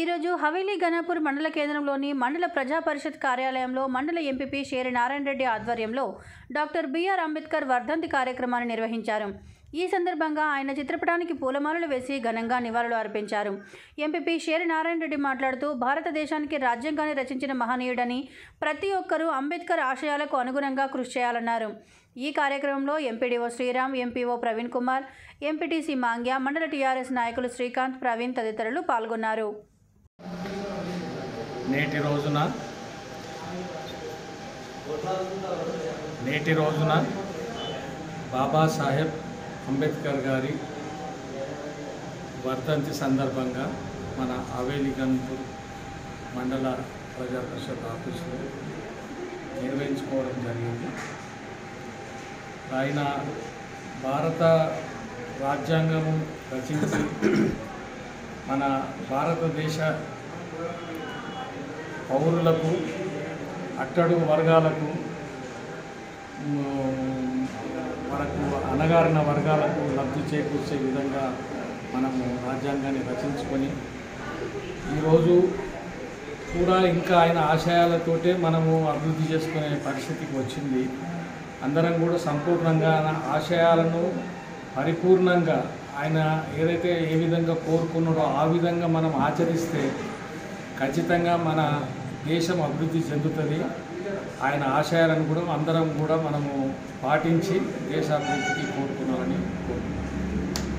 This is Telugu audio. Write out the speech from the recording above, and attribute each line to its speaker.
Speaker 1: ఈరోజు హవేలీ గణపూర్ మండల కేంద్రంలోని మండల ప్రజా పరిషత్ కార్యాలయంలో మండల ఎంపీపీ షేరి నారాయణ రెడ్డి ఆధ్వర్యంలో డాక్టర్ బిఆర్ అంబేద్కర్ వర్ధంతి కార్యక్రమాన్ని నిర్వహించారు ఈ సందర్భంగా ఆయన చిత్రపటానికి పూలమాలలు వేసి ఘనంగా నివాళులు అర్పించారు ఎంపీపీ షేరి నారాయణ రెడ్డి మాట్లాడుతూ భారతదేశానికి రాజ్యాంగాన్ని రచించిన మహనీయుడని ప్రతి ఒక్కరూ అంబేద్కర్ ఆశయాలకు అనుగుణంగా కృషి చేయాలన్నారు ఈ కార్యక్రమంలో MPDO Sriram MPO Praveen Kumar MPTC Mangya మండల టీఆర్ఎస్ నాయకులు శ్రీకాంత్ ప్రవీణ్ తదితరులు పాల్గొన్నారు
Speaker 2: నేటి రోజున నేటి రోజున బాబాసాహెబ్ అంబేద్కర్ గారి వర్ధంతి సందర్భంగా మన హవేలి గన్పూర్ మండల ప్రజా పరిషత్ ఆఫీసులో నిర్వహించుకోవడం జరిగింది ఆయన భారత రాజ్యాంగము రచించి మన భారతదేశ పౌరులకు అట్టడుగు వర్గాలకు మ్, మనకు అణగారిన వర్గాలకు లబ్ధి చేకూర్చే విధంగా మనము రాజ్యాంగాన్ని రచించుకొని ఈరోజు కూడా ఇంకా ఆయన ఆశయాలతోటే మనము అభివృద్ధి చేసుకునే పరిస్థితికి వచ్చింది అందరం కూడా సంపూర్ణంగా ఆయన ఆశయాలను పరిపూర్ణంగా ఆయన ఏదైతే ఏ విధంగా కోరుకున్నాడో ఆ విధంగా మనం ఆచరిస్తే ఖచ్చితంగా మన దేశం అభివృద్ధి చెందుతుంది ఆయన ఆశయాలను కూడా అందరం కూడా మనము పాటించి దేశాభివృద్ధికి కోరుకుంటున్నాం